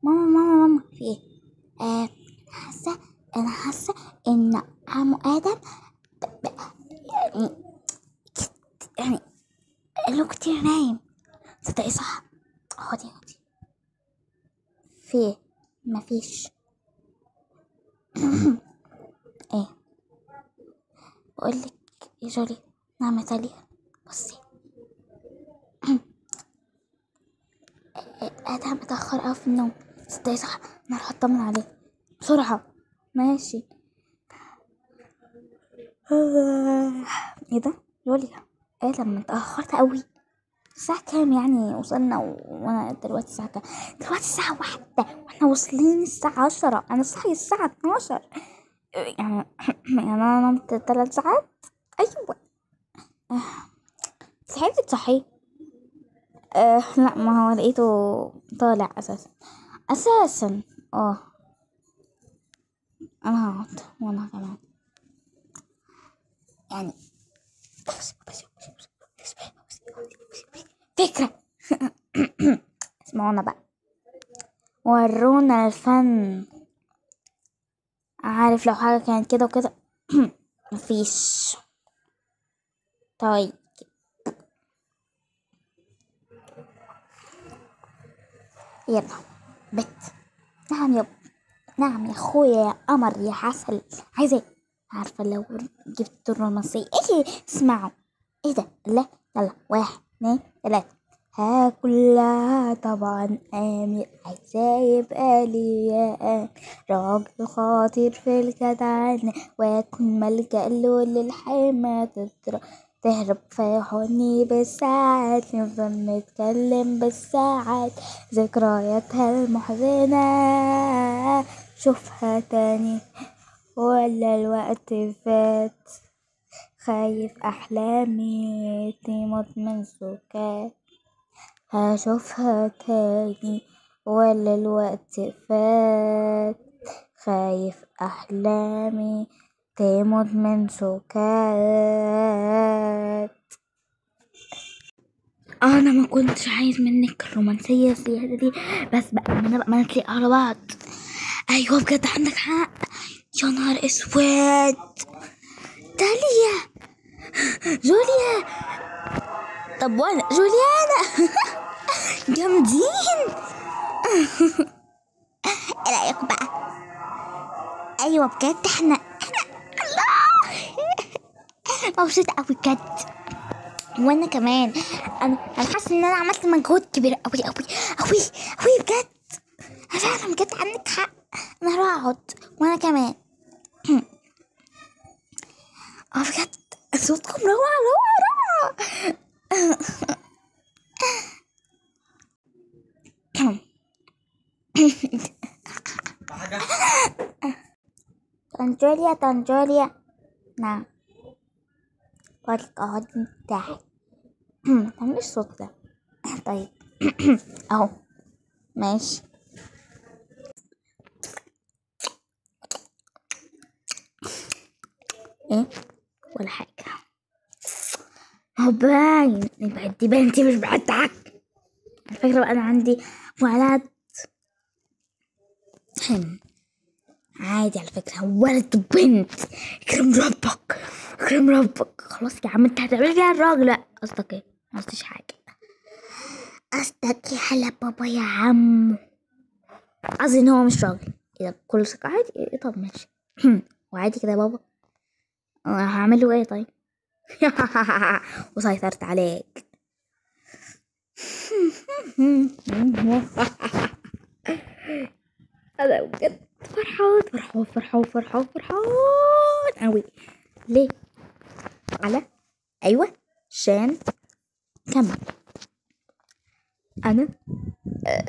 ماما ماما ماما في ايه آه حاسه انا حاسه ان عمو ادم ب- ب- يعني كت- يعني له كتير نايم تصدقي صح اقعدي اقعدي في ايه مفيش ايه بقولك يا جولي نعم يا تاليا بصي ادهم متأخر اوي في النوم تصدقي صح انا هروح اطمن عليه بسرعة ماشي ايه ده جوليا ادم ما اتأخرت اوي الساعة كام يعني وصلنا و... وانا دلوقتي الساعة كام دلوقتي الساعة واحدة واحنا واصلين الساعة عشرة انا صاحي الساعة اتناشر يعني يعني انا نمت تلات ساعات ايوه آه، لحقتي تصحي أه لا ما هو لقيته طالع اساسا اساسا اه انا هقعد وانا كمان يعني بس بس بس بس بس بس فكرة اسمعونا بقى ورونا الفن عارف لو حاجة كانت كده وكده مفيش طيب يلا بت نعم يا نعم يا اخويا يا قمر يا عسل عايزة ايه عارفة لو جبت الرومانسية ايه اسمعوا ايه ده لا يلا واحد اتنين تلاتة هاكلها طبعا آمر عايزاه يبقى لي يا آمر راجل خاطر في الجدعنة واكون ملجأ له للحماة تضرب تهرب في حضني بالساعات نفضل نتكلم بالساعات ذكرياتها المحزنة شوفها تاني ولا الوقت فات خايف أحلامي تموت من سكات هشوفها تاني ولا الوقت فات خايف أحلامي تموت من سكات انا ما كنتش عايز منك الرومانسيه الزياده دي بس بقى ما انا بقى ما نتلاقي على بعض ايوه بجد عندك حق يا نهار اسود داليا جوليا طب وانا جوليانا جامدين ايه رايك بقى ايوه بجد احنا احنا الله مبسوطه قوي بجد وانا كمان انا انا حاسه ان انا عملت مجهود كبير قوي قوي قوي قوي بجد فعلا بجد عندك حق انا هروح اقعد وانا كمان اه بجد صوتكم روعه روعه روعه طنجوليا طنجوليا نعم قلت اقعد تحت مش الصوت ده طيب اهو ماشي ايه ولا حاجة هو باين يبقى دي بنتي مش بتاعك على فكرة بقى انا عندي ولد هم. عادي على فكرة ولد وبنت اكرم ربك اكرم ربك خلاص يا عم انت هتعمل فيها الراجل لا قصدك ايه ما قصديش حاجة قصدك ايه على بابا يا عم قصدي ان هو مش راجل اذا كل ثقة عادي ايه طب ماشي وعادي كده يا بابا أنا هعمل له ايه طيب وسيطرت عليك انا بجد فرحان فرحان فرحان فرحان فرحان قوي ليه على ايوه شان كمل انا آه،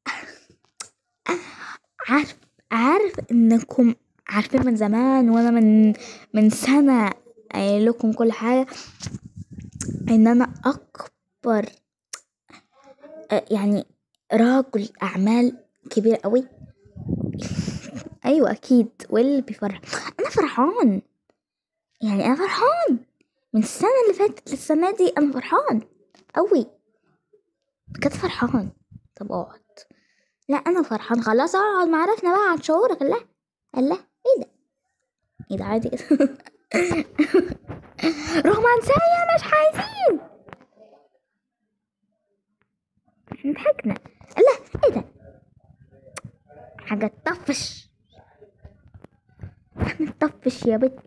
عارف عارف انكم عارفين من زمان وانا من من سنه قايل لكم كل حاجه ان انا اكبر آه، يعني رجل اعمال كبير قوي ايوه اكيد واللي بيفرح انا فرحان يعني انا فرحان من السنه اللي فاتت للسنه دي انا فرحان قوي بجد فرحان طب اقعد لا انا فرحان خلاص اقعد ما عرفنا بقى عن شعورك الله الله ايه ده ايه ده عادي كده رومانسية مش عايزين احنا ضحكنا الله ايه ده حاجة تطفش احنا تطفش يا بنت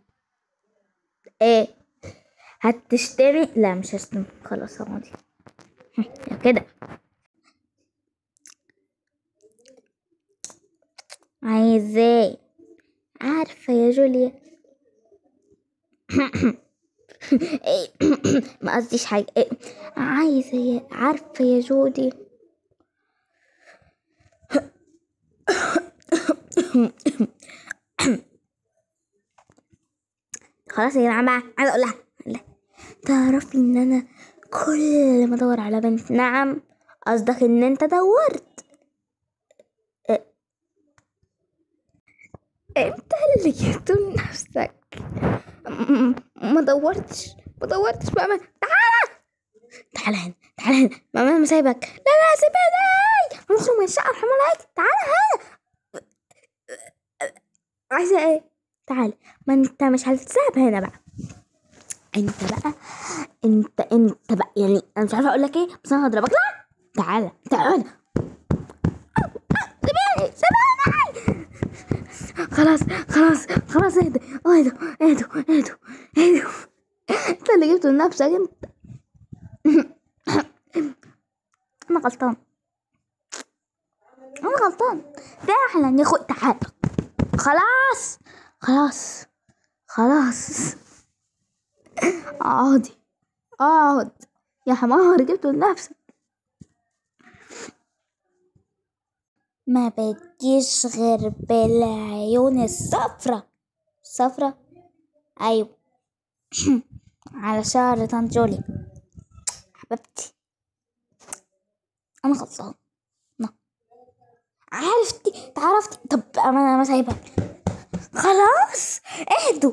ايه هتشتري لا مش هشتري خلاص اقعدي يا كده عايزة ايه عارفة يا جوليا إيه، ما قصديش حاجة إيه، عايزة يا عارفة يا جودي خلاص يا جماعة بقى عايزة أقول لها لا تعرفي إن أنا كل ما أدور على بنت نعم قصدك إن أنت دورت إيه. أنت اللي جبته لنفسك م- ما دورتش ما دورتش بقى ما تعالى تعالى هنا تعالى هنا ماما ما سايبك لا لا سيبني هنخرج من الشقة ارحم عليك تعالى هنا عايزة ايه تعالى ما انت مش هتتساب هنا بقى انت بقى انت انت بقى يعني انا مش عارفه اقول لك ايه بس انا هضربك لا تعالى تعالى سيبني سيبني خلاص خلاص خلاص اهدى اهدوا اهدوا اهدوا اهدوا انت اللي جبته لنفسك انت انا غلطان انا غلطان فعلا يا اخو تعال خلاص خلاص خلاص اقعدي اقعد يا حمار جبته لنفسك ما بديش غير بالعيون الصفرة صفرة ايوه على شعر طنط جولي حبيبتي انا غلطان نا. عرفتي تعرفتي طب انا ما سايبك خلاص اهدوا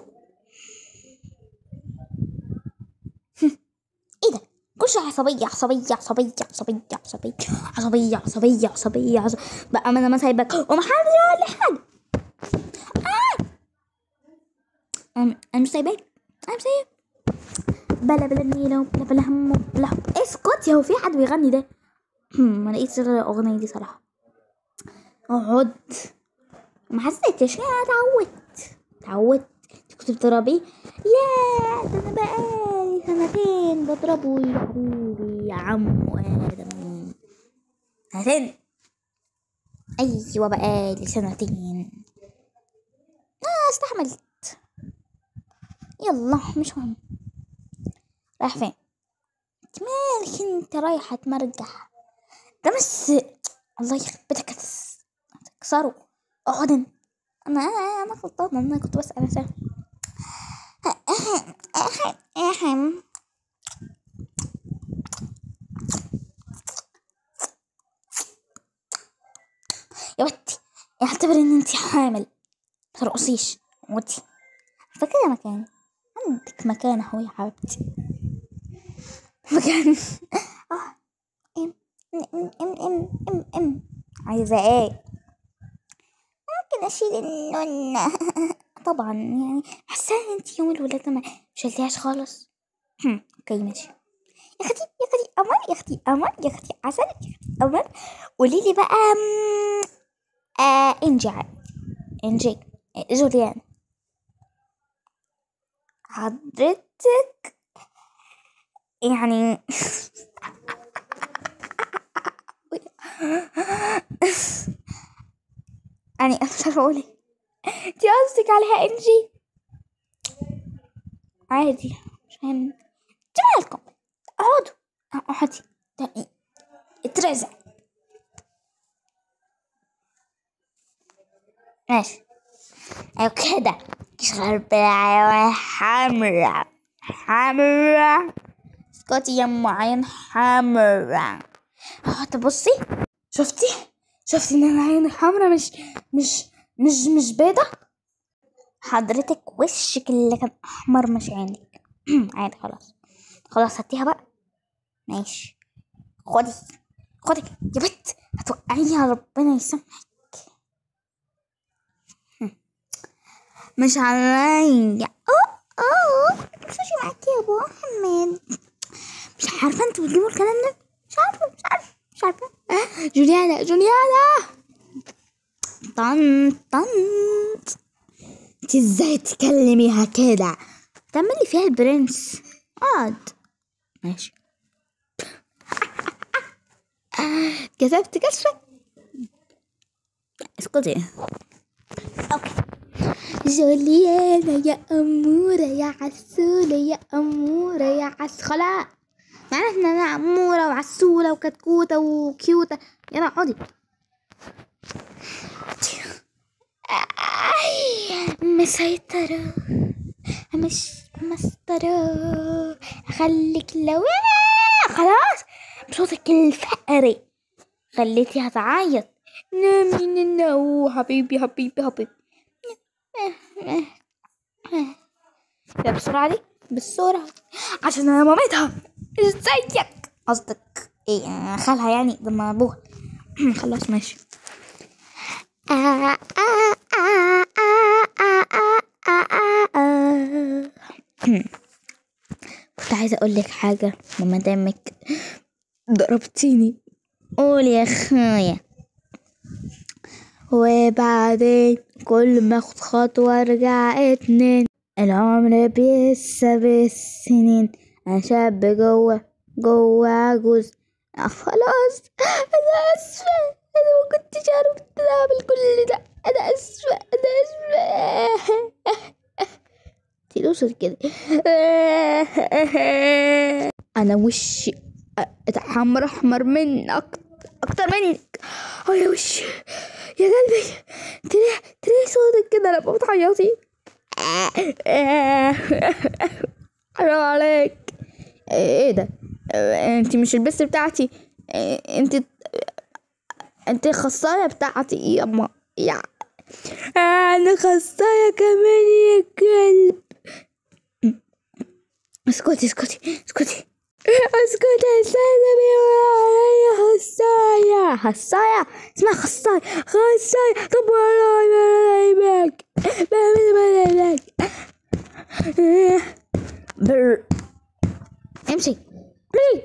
ايه ده كل شوية عصبية عصبية عصبية عصبية عصبية عصبية عصبية عصبية عصبية بقى ما انا ما سايبك ومحدش يقول لي حاجة آه! انا أنا مش سايباك انا مش سايبك بلا بلا نيلة بلا بلا هم بلا حب اسكت يا هو في حد بيغني ده ما لقيتش غير الاغنية دي صراحة اقعد ما حسيتش انا اتعودت اتعودت انت كنت بتضربيه لا ده انا بقالي سنتين بضربه يا حبيبي يا عم ادم سنتين ايوه بقالي سنتين آه استحملت يلا مش مهم رايح فين انت مالك انت رايحة تمرجح ده بس الله يخرب بيتك هتس- هتكسره اقعد انت. انا انا انا غلطانة انا كنت بسأل عشان اهم يا بنتي اعتبر ان انت حامل ترقصيش ودي فكده مكان عندك مكان اهو يا حبيبتي مكان اه ام ام ام ام ام ام عايزة ايه ممكن اشيل النونة طبعا يعني حاسة ان انت يوم الولادة ما شلتيهاش خالص هم، اوكي ماشي يا اختي يا اختي قمر يا اختي قمر يا اختي عسل يا اختي قمر قولي لي بقى مم، آه انجي عاد. انجي آه، جوليان حضرتك يعني يعني انا مش عارفه اقول ايه انت قصدك عليها انجي عادي مش مهم جمالكم اقعدوا اقعدي ده- اترزع ماشي ايوه كده اشغل بالعيون حمرا حمرا اسكتي يا ام عين حمرا اه طب بصي شفتي شفتي ان انا عيني حمرا مش مش مش مش بيضة حضرتك وشك اللي كان احمر مش عينك عادي خلاص خلاص هاتيها بقى ماشي خدي خدي يا بت هتوقعيها ربنا يسامحك هم. مش عليا اوه اوه مش معاك يا ابو احمد مش عارفه انتوا بتجيبوا الكلام ده مش عارفه مش عارفه مش عارفه جوليانا جوليانا طن طنط انت ازاي تكلميها كده تعملي فيها البرنس اقعد ماشي كسبت كشفة اسكتي اوكي جوليانا يا أمورة يا عسولة يا أمورة يا عس خلاص معناته إن أنا أمورة وعسولة وكتكوتة وكيوتة يلا اقعدي مسيطرة مش مسطرة خليك لو خلاص بصوتك الفقري خليتيها تعيط نامي ننو حبيبي حبيبي حبيبي يا بسرعة دي بالسرعة عشان انا مامتها ازيك قصدك ايه خالها يعني لما ابوها خلاص ماشي كنت عايزة اقول لك حاجة وما دامك ضربتيني قول يا خايا وبعدين كل ما اخد خطوة ارجع اتنين العمر بيسا بالسنين انا شاب جوه جوه عجوز آه خلاص انا اسفة انا ما كنتش عارفة اعمل كل ده انا اسفة انا اسفة تلوصل كده انا وشي اتحمر احمر من أكتر, اكتر منك اه يا وشي يا قلبي تلاقي تلاقي صوتك كده لما بتعيطي حرام عليك ايه ده انت مش البس بتاعتي انت انت خصاية بتاعتي ياما يا انا خصاية كمان يا كلب اسكتي اسكتي اسكتي اسكت يا سيدة بيقول عليا خصاية خصاية اسمها خصاية خصاية طب والله ما يباك ما يباك بر امشي بلي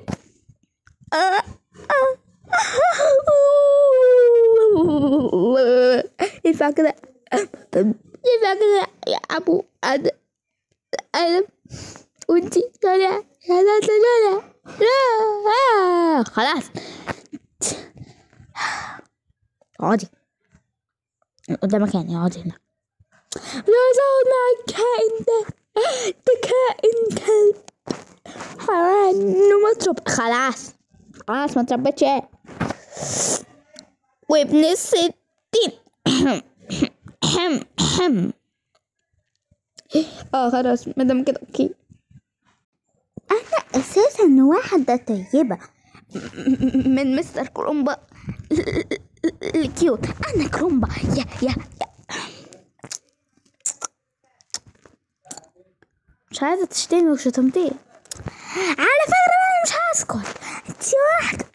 ينفع كده ينفع كده يا ابو ادم ادم وانتي طالعة لا لا لا خلاص اقعدي قدامك يعني اقعدي هنا لا اقعد مع الكائن ده ده كائن كلب حرام انه ما ترب خلاص خلاص ما تربتش ايه وابن الستين اه خلاص مادام كده اوكي انا اساسا واحدة طيبة من مستر كرومبا الكيوت انا كرومبا يا يا يا مش عايزة تشتمي وشتمتيه على فكرة انا مش هسكت انت واحدة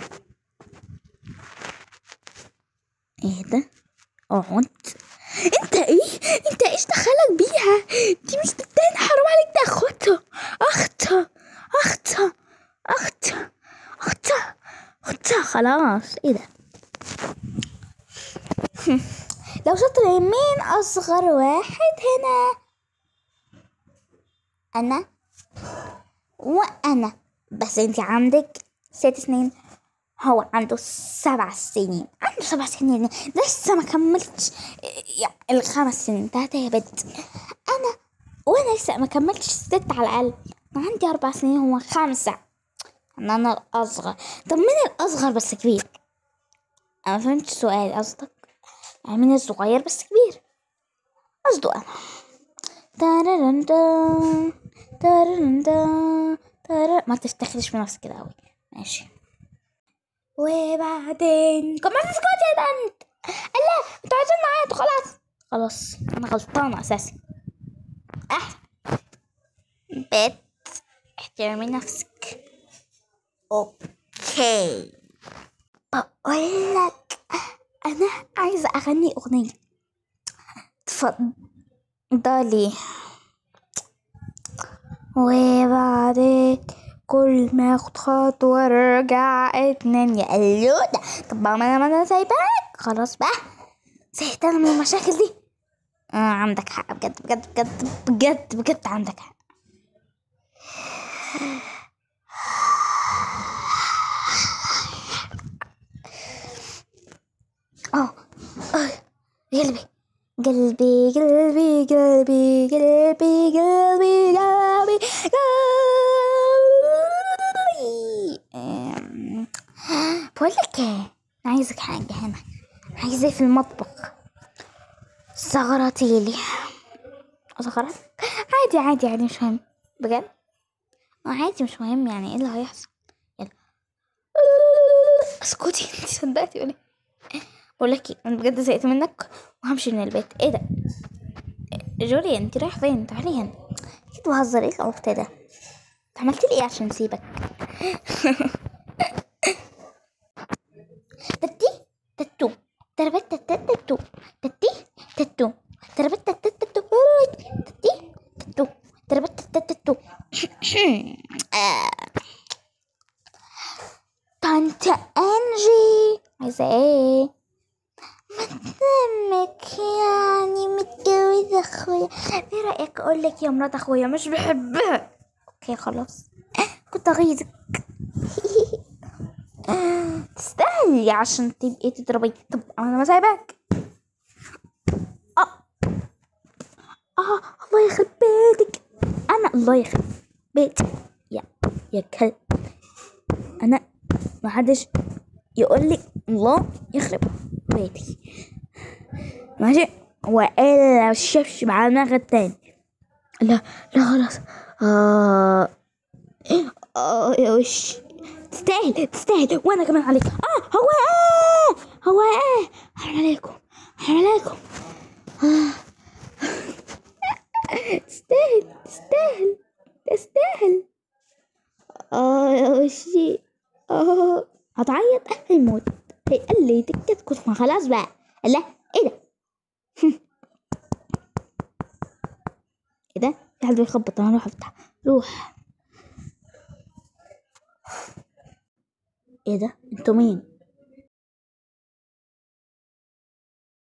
ايه ده اقعد انت ايه انت ايش دخلك بيها دي مش بنتين حرام عليك ده اخواتها اختها اختها اختها اختها اختها خلاص ايه ده لو شاطر مين اصغر واحد هنا انا وانا بس انت عندك ست سنين هو عنده سبع سنين عنده سبع سنين لسه ما كملتش يعني الخمس سنين تلاتة يا بنت انا وانا لسه ما كملتش ست على الاقل انا عندي اربع سنين هو خمسة انا انا الاصغر طب مين الاصغر بس كبير انا ما فهمتش سؤال قصدك يعني مين الصغير بس كبير قصده انا تارارندا تارارندا تارار ما تفتخرش بنفسك كده قوي ماشي وبعدين كمان اسكت يا بنت لا انتوا عايزين نعيط خلاص خلاص انا غلطانة اساسا احسن بت احترمي نفسك اوكي أقول لك أنا عايزة أغني أغنية تفضلي وبعدين كل ما اخد خطوة ارجع اتنين يا قلودة طب ما انا ما انا سايباك خلاص بقى زهقت انا من المشاكل دي آه عندك حق بجد بجد بجد بجد بجد عندك حق اه اه قلبي قلبي قلبي قلبي قلبي قلبي قلبي قلبي أم، بقول لك ايه عايزك حاجة هنا عايزة في المطبخ زغرتيلي زغرت عادي عادي عادي مش مهم بجد آه، عادي مش مهم يعني ايه اللي هيحصل يلا اسكتي انت صدقتي ولا إيه؟ بقول لك ايه انا بجد زهقت منك وهمشي من البيت ايه ده جولي انت رايح فين تعالي هنا اكيد بهزر ايه العبط ده انت عملت لي ايه عشان اسيبك تتي تتو تربت تتو تتي تتو تربت تتو تتي تتو تربت تتو طنط انجي عايزه ايه مدامك يعني متجوزة اخويا ايه رأيك اقول لك يا مرات اخويا مش بحبها اوكي خلاص كنت اغيظك تستاهلي عشان تبقي تضربي طب انا ما سايباك اه اه الله يخرب بيتك انا الله يخرب بيتك يا يا كلب انا ما حدش يقول لي الله يخرب بيتي ماشي والا شفش مع دماغ التاني لا لا خلاص آه آه يا وش تستاهل تستاهل وانا كمان عليك اه هو ايه هو ايه حرام عليكم حرام عليكم آه. تستاهل تستاهل تستاهل اه يا وشي اه هتعيط هيموت قال لي تكت كنت ما خلاص بقى لا ايه ده ايه ده في حد بيخبط انا اروح افتح روح ايه ده انتوا مين